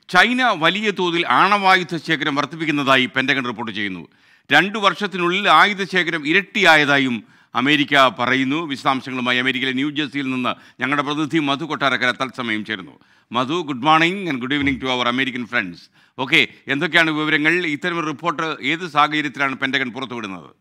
China വലിയ തോതിൽ ആണവായുധ ശേഖരം വർദ്ധിപ്പിക്കുന്നതായി പെൻറ്റഗൺ റിപ്പോർട്ട് ചെയ്യുന്നു രണ്ടു വർഷത്തിനുള്ളിൽ ആയുധ ശേഖരം ഇരട്ടിയായതായും അമേരിക്ക പറയുന്നു വിശദാംശങ്ങളുമായി അമേരിക്കയിലെ ന്യൂജേഴ്സിയിൽ നിന്ന് ഞങ്ങളുടെ പ്രതിനിധി മധു കൊട്ടാരക്കര തത്സമയം ചേരുന്നു Madhu good morning and good evening to our American friends okay എന്തൊക്കെയാണ് വിവരങ്ങൾ ഇത്തരം റിപ്പോർട്ട് ഏത് സാഹചര്യത്തിലാണ് പെൻറ്റഗൺ പുറത്തുവിടുന്നത്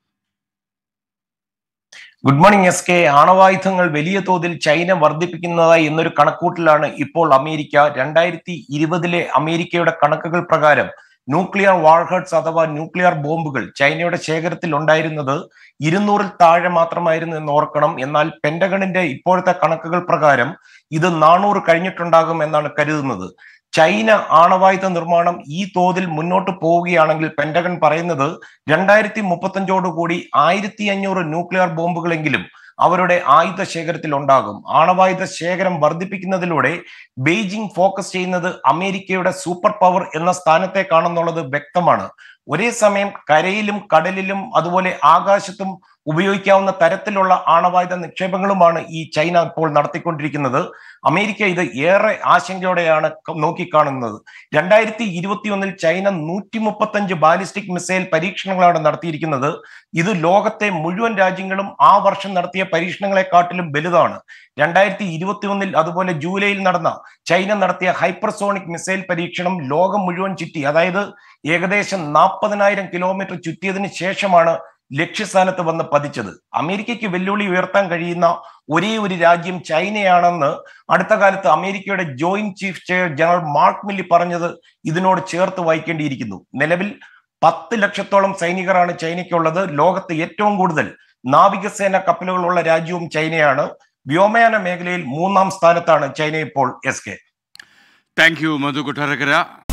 ഗുഡ് മോർണിംഗ് എസ് കെ ആണവായുധങ്ങൾ വലിയ തോതിൽ ചൈന വർദ്ധിപ്പിക്കുന്നതായി എന്നൊരു കണക്കൂട്ടിലാണ് ഇപ്പോൾ അമേരിക്ക രണ്ടായിരത്തി ഇരുപതിലെ അമേരിക്കയുടെ കണക്കുകൾ പ്രകാരം ന്യൂക്ലിയർ വാർഹെഡ്സ് അഥവാ ന്യൂക്ലിയർ ബോംബുകൾ ചൈനയുടെ ശേഖരത്തിൽ ഉണ്ടായിരുന്നത് ഇരുന്നൂറിൽ താഴെ മാത്രമായിരുന്നു എന്ന് ഓർക്കണം എന്നാൽ പെന്റഗണിന്റെ ഇപ്പോഴത്തെ കണക്കുകൾ പ്രകാരം ഇത് നാനൂറ് കഴിഞ്ഞിട്ടുണ്ടാകും എന്നാണ് കരുതുന്നത് ചൈന ആണവായുധ നിർമ്മാണം ഈ തോതിൽ മുന്നോട്ട് പോവുകയാണെങ്കിൽ പെന്റഗൺ പറയുന്നത് രണ്ടായിരത്തി മുപ്പത്തഞ്ചോടുകൂടി ആയിരത്തി അഞ്ഞൂറ് ന്യൂക്ലിയർ ബോംബുകളെങ്കിലും അവരുടെ ആയുധ ശേഖരത്തിൽ ഉണ്ടാകും ആണവായുധ ശേഖരം വർദ്ധിപ്പിക്കുന്നതിലൂടെ ബെയ്ജിംഗ് ഫോക്കസ് ചെയ്യുന്നത് അമേരിക്കയുടെ സൂപ്പർ പവർ എന്ന സ്ഥാനത്തേക്കാണെന്നുള്ളത് വ്യക്തമാണ് ഒരേ സമയം കരയിലും കടലിലും അതുപോലെ ആകാശത്തും ഉപയോഗിക്കാവുന്ന തരത്തിലുള്ള ആണവായുധ നിക്ഷേപങ്ങളുമാണ് ഈ ചൈന ഇപ്പോൾ നടത്തിക്കൊണ്ടിരിക്കുന്നത് അമേരിക്ക ഇത് ഏറെ ആശങ്കയോടെയാണ് നോക്കിക്കാണുന്നത് രണ്ടായിരത്തി ഇരുപത്തിയൊന്നിൽ ചൈന നൂറ്റി മുപ്പത്തഞ്ച് ബാലിസ്റ്റിക് മിസൈൽ പരീക്ഷണങ്ങളാണ് നടത്തിയിരിക്കുന്നത് ഇത് ലോകത്തെ മുഴുവൻ രാജ്യങ്ങളും ആ വർഷം നടത്തിയ പരീക്ഷണങ്ങളെക്കാട്ടിലും വലുതാണ് രണ്ടായിരത്തി ഇരുപത്തി ഒന്നിൽ അതുപോലെ ജൂലൈയിൽ നടന്ന ചൈന നടത്തിയ ഹൈപ്പർസോണിക് മിസൈൽ പരീക്ഷണം ലോകം മുഴുവൻ ചുറ്റി അതായത് ഏകദേശം നാൽപ്പതിനായിരം കിലോമീറ്റർ ചുറ്റിയതിനു ശേഷമാണ് ലക്ഷ്യസ്ഥാനത്ത് വന്ന് പതിച്ചത് അമേരിക്കയ്ക്ക് വെല്ലുവിളി ഉയർത്താൻ കഴിയുന്ന ഒരേ ഒരു രാജ്യം ചൈനയാണെന്ന് അടുത്ത കാലത്ത് അമേരിക്കയുടെ joint chief general Mark Milley പറഞ്ഞത് ഇതിനോട് ചേർത്ത് വായിക്കേണ്ടിയിരിക്കുന്നു നിലവിൽ പത്ത് ലക്ഷത്തോളം സൈനികരാണ് ചൈനയ്ക്കുള്ളത് ലോകത്ത് ഏറ്റവും കൂടുതൽ നാവികസേന കപ്പലുകളുള്ള രാജ്യവും ചൈനയാണ് വ്യോമയാന മേഖലയിൽ മൂന്നാം സ്ഥാനത്താണ് ചൈന ഇപ്പോൾ S K thank you Madhu Kottarakkara